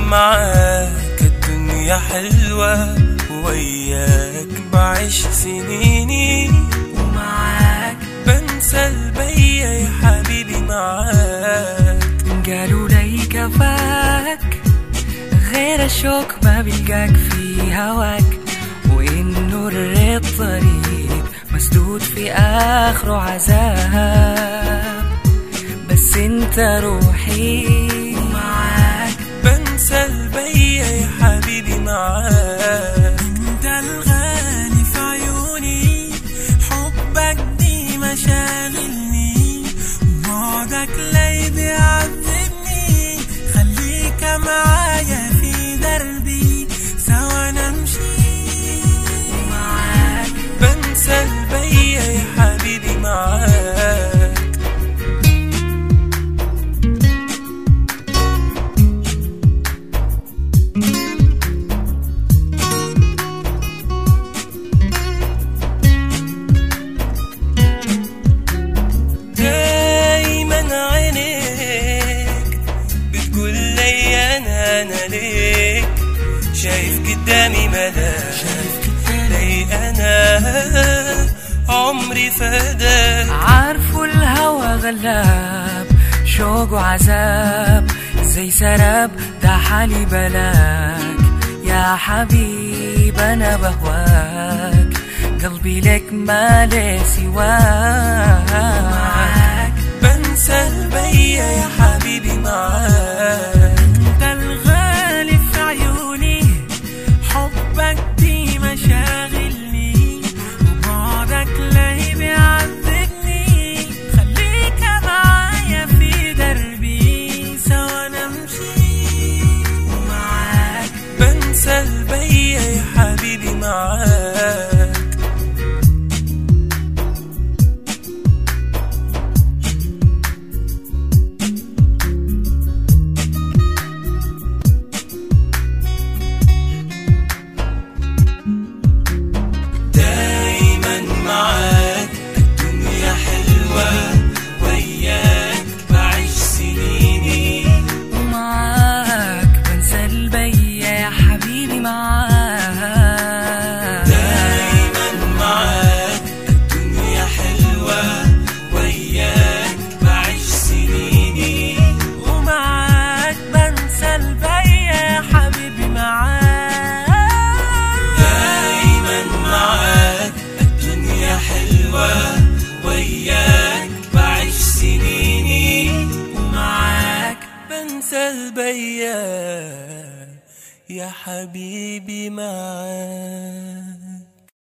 معاك الدنيا حلوة وياك بعيش سنيني ومعاك بنسى البيا يا حبيبي معاك قالوا لي كفاك غير الشوق ما بلقاك في هواك وإنه الطريق مسدود في آخره عذاب بس انت روحي معاك بنسى البيا يا حبيبي معاك انت الغالي في عيوني حبك دي مشاغلني وبعدك لي بيعذبني خليك معايا في دربي سوا نمشي معاك بنسى البيا يا حبيبي معاك دايما عينيك بتقول لي انا انا ليك شايف قدامي ملاك لي انا عمري فداك عارفوا الهوى غلاب شوق وعذاب زي سراب ده حالي بلاك يا حبيب انا بهواك قلبي لك ما لي سواك بنسى البيا يا حبيبي معاك انت الغالي في عيوني حبك دي مشاغلني وبعدك لي بيعذبني خليك معايا في دربي سوا نمشي معاك بنسى البيا يا حبيبي معاك دايما معاك الدنيا حلوة وياك بعيش سنيني ومعاك بنسى البيا يا حبيبي معاك دايما معاك الدنيا حلوة وياك بعيش سنيني ومعاك بنسى البيا يا حبيبي معاك دايما معاك الدنيا حلوة وياك بعيش سنيني ومعاك بنسى البيا يا حبيبي معاك